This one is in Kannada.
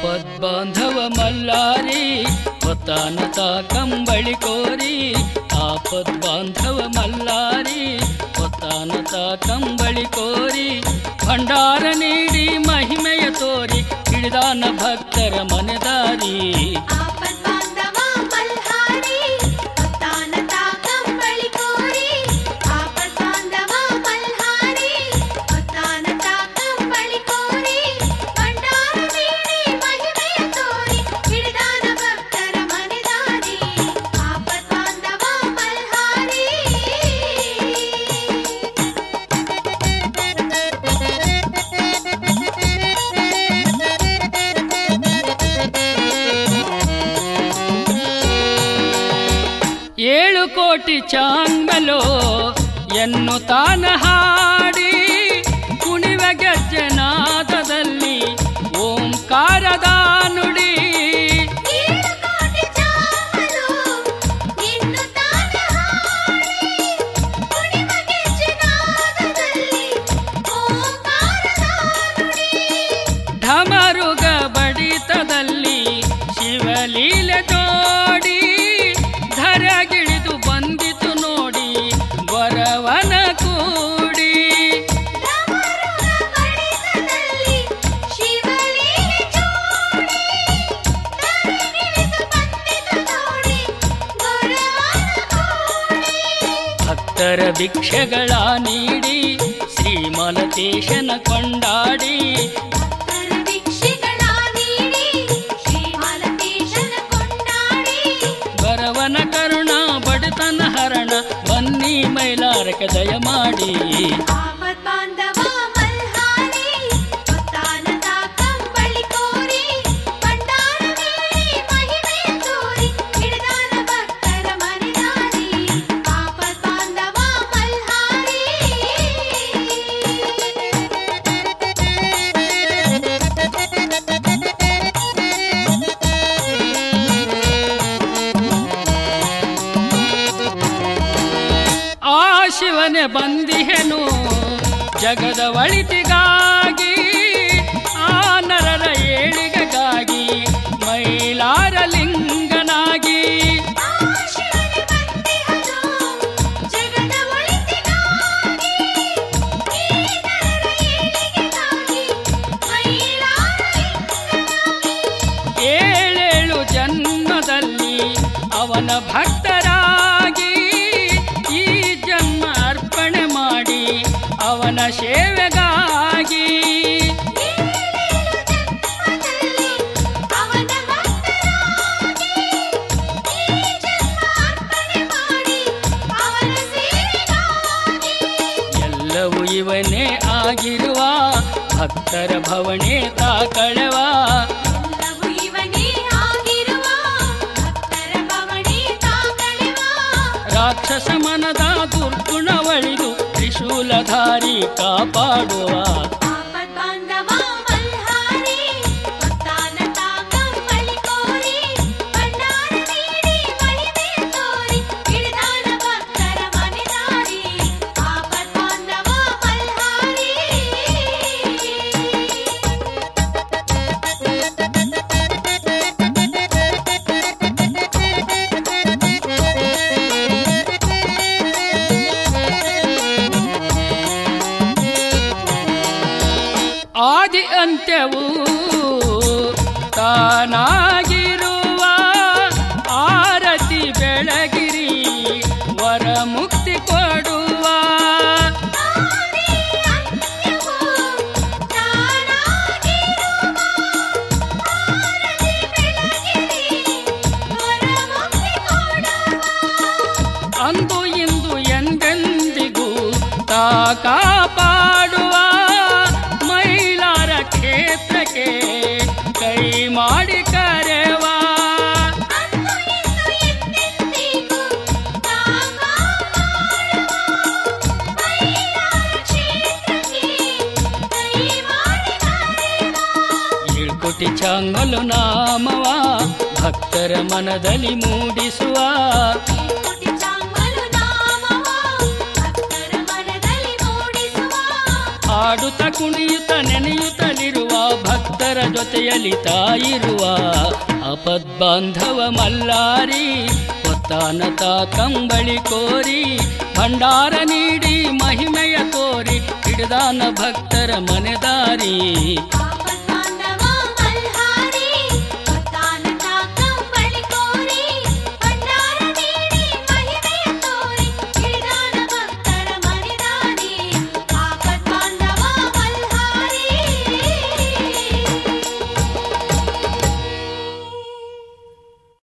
ಆಪದ್ಬಾಂಧವ ಮಲ್ಲಾರಿ ಹೊತ್ತಾನತ ಕಂಬಳಿ ಕೋರಿ ಆಪದ್ಬಾಂಧವ ಮಲ್ಲಾರಿ ಹೊತ್ತಾನತ ಕಂಬಳಿ ಕೋರಿ ಭಂಡಾರ ನೀಡಿ ಮಹಿಮೆಯ ತೋರಿ ಹಿಡಿದಾನ ಭಕ್ತರ ಮನೆದಾರಿ ಆಪದ್ಬಾಂಧವ ಮಲ್ಹಾರಿ ಹೊತ್ತಾನತ ಕಂಬಳಿ ಕೋರಿ ಆಪದ್ಬಾಂಧವ ಮಲ್ಹಾರಿ ಹೊತ್ತಾನತ ಕಂಬಳಿ ಕೋರಿ ಭಂಡಾರ ನೀಡಿ ಮಹಿಮೆಯ ತೋರಿ ಹಿಡಿದಾನ ಭಕ್ತರ ಮನೆದಾರಿ ಆಪದ್ಬಾಂಧವ ಮಲ್ಹಾರಿ ಏಳು ಕೋಟಿ ಚಾಂಗಲೋ ಎನ್ನು ತಾನ ಹಾಡಿ ಕುಣಿವ ಗೆಜ್ಜೆನಾದದಲ್ಲಿ ಓಂಕಾರದ ನುಡಿ ಏಳು ಕೋಟಿ ಚಾಮಲು ಇನ್ನು ತಾನ ಹಾಡಿ ಕುಣಿವ ಗೆಜ್ಜೆನಾದದಲ್ಲಿ ಓಂಕಾರದ ನುಡಿ ಢಮರುಗ ಬಡಿತದಲ್ಲಿ ಶಿವಲೀಲೆ ತೋಡಿ ಧರಗಿಳಿದು ಬಂದಿತು ನೋಡಿ ವರವನ ಕೂಡಿ ಡಮರುಗ ಬಡಿತದಲ್ಲಿ ಶಿವಲೀಲೆ ಜೋಡಿ ಧರೆಗಿಳಿದು ಬಂದಿತು ನೋಡಿ ಗೊರವನ ಕೋಡಿ ಭಕ್ತರ ಭಿಕ್ಷೆಗಳ ನೀಡಿ ಶ್ರೀಮಲತೇಶನ ಕೊಂಡಾಡಿ ಭಕ್ತರ ಭಿಕ್ಷೆಗಳ ನೀಡಿ ಶ್ರೀಮಾಲತೇಶನ ಕೊಂಡಾಡಿ ಬರವನ ಕರುಣ ಬಡತನ ಹರಣ ಬನ್ನಿ ಮೈಲಾರಕ ದಯ ಮಾಡಿ ಆಪದ್ಬಾಂಧವ ಮಲ್ಹಾರಿ ಹೊತ್ತಾನತ ಕಂಬಳಿ ಕೋರಿ ಭಂಡಾರ ನೀಡಿ ಮಹಿಮೆಯ ತೋರಿ ಹಿಡಿದಾನ ಭಕ್ತರ ಮನೆದಾರಿ ಆಪದ್ಬಾಂಧವ ಮಲ್ಹಾರಿ ಆ ಶಿವನೇ ಬಂದಿಹೆನು ಜಗದ ಒಳಿತಿಗಾಗಿ ಆ ನರರ ಏಳಿಗೆಗಾಗಿ ಮೈಲಾರ ಲಿಂಗನಾಗಿ ಆ ಶಿವನೇ ಬಂದಿಹನು ಜಗದ ಒಳಿತಿಗಾಗಿ ಈ ನರರ ಏಳಿಗೆಗಾಗಿ ಮೈಲಾರಲಿಂಗನಾಗಿ ಏಳೇಳು ಜನ್ಮದಲ್ಲಿ ಅವನ ಭಕ್ತರಾಗಿ ಈ ಜನ್ಮ ಅರ್ಪಣೆ ಮಾಡಿ ಅವನ ಸೇವೆಗಾಗಿ ಏಳೇಳು ಜನ್ಮದಲ್ಲಿ ಅವನ ಭಕ್ತರಾಗಿ ಈ ಜನ್ಮ ಅರ್ಪಣೆ ಮಾಡಿ ಅವನ ಸೇವೆಗಾಗಿ ಎಲ್ಲವೂ ಇವನೇ ಆಗಿರುವ ಭಕ್ತರ ಭವಣೆ ತಾಕಳೆವ ಎಲ್ಲವೂ ಇವನೇ ಆಗಿರುವ ಭಕ್ತರ ಬವಣೆ ತಾಕಳೆವ ರಾಕ್ಷಸ ಮನದ ದುರ್ಗುಣವಳಿದು ತ್ರಿಶೂಲಧಾರಿ ಕಾಪಾಡುವ ಆಪದ್ಬಾಂಧವ ಮಲ್ಹಾರಿ ಹೊತ್ತಾನತ ಕಂಬಳಿ ಕೋರಿ ಭಂಡಾರ ನೀಡಿ ಮಹಿಮೆಯ ತೋರಿ ಹಿಡಿದಾನ ಭಕ್ತರ ಮನೆದಾರಿ ಆಪದ್ಬಾಂಧವ ಮಲ್ಹಾರಿ ಆದಿ ಅಂತ್ಯವೂ ತಾನಾಗಿರುವ ಆರತಿ ಬೆಳಗಿರಿ ವರ ಮುಕ್ತಿ ಕೊಡುವ ಆದಿ ಅಂತ್ಯವೂ ತಾನಾಗಿರುವ ಆರತಿ ಬೆಳಗಿರಿ ವರಮುಕ್ತಿ ಕೊಡುವ ಅಂದು ಇಂದು ಎಂದೆಂದಿಗೂ ತಾ ಕಾಪಾಡುವ ಮೈಲಾರ ಕ್ಷೇತ್ರಕ್ಕೆ ಕೈ ಮಾಡಿ ಕರೆವ ಅಂದು ಇಂದು ಎಂದೆಂದಿಗೂ ತಾಕ ಮಾಡುವ ಮೈಲಾರ ಕ್ಷೇತ್ರಕ್ಕೆ ಕೈ ಮಾಡಿ ಕರೆವ ಏಳ್ಕೋಟಿ ಚಾಂಗಲು ನಾಮವ ಭಕ್ತರ ಮನದಲ್ಲಿ ಮೂಡಿಸುವ ಕೋಟಿ ಚಾಮಲು ನಾಮವ ಭಕ್ತರ ಮನದಲ್ಲಿ ಮೂಡಿಸುವ ಹಾಡುತ್ತ ಕುಣಿಯುತ್ತ ನೆನೆಯುತ್ತಲಿರುವ ಭಕ್ತರ ಜೊತೆಯಲ್ಲಿ ತಾಯಿರುವ ಅಪದ್ಬಾಂಧವ ಮಲ್ಲಾರಿ ಹೊತ್ತಾನತ ಕಂಬಳಿ ಕೋರಿ ಭಂಡಾರ ನೀಡಿ ಮಹಿಮೆಯ ತೋರಿ ಹಿಡಿದಾನ ಭಕ್ತರ ಮನೆದಾರಿ ಆಪ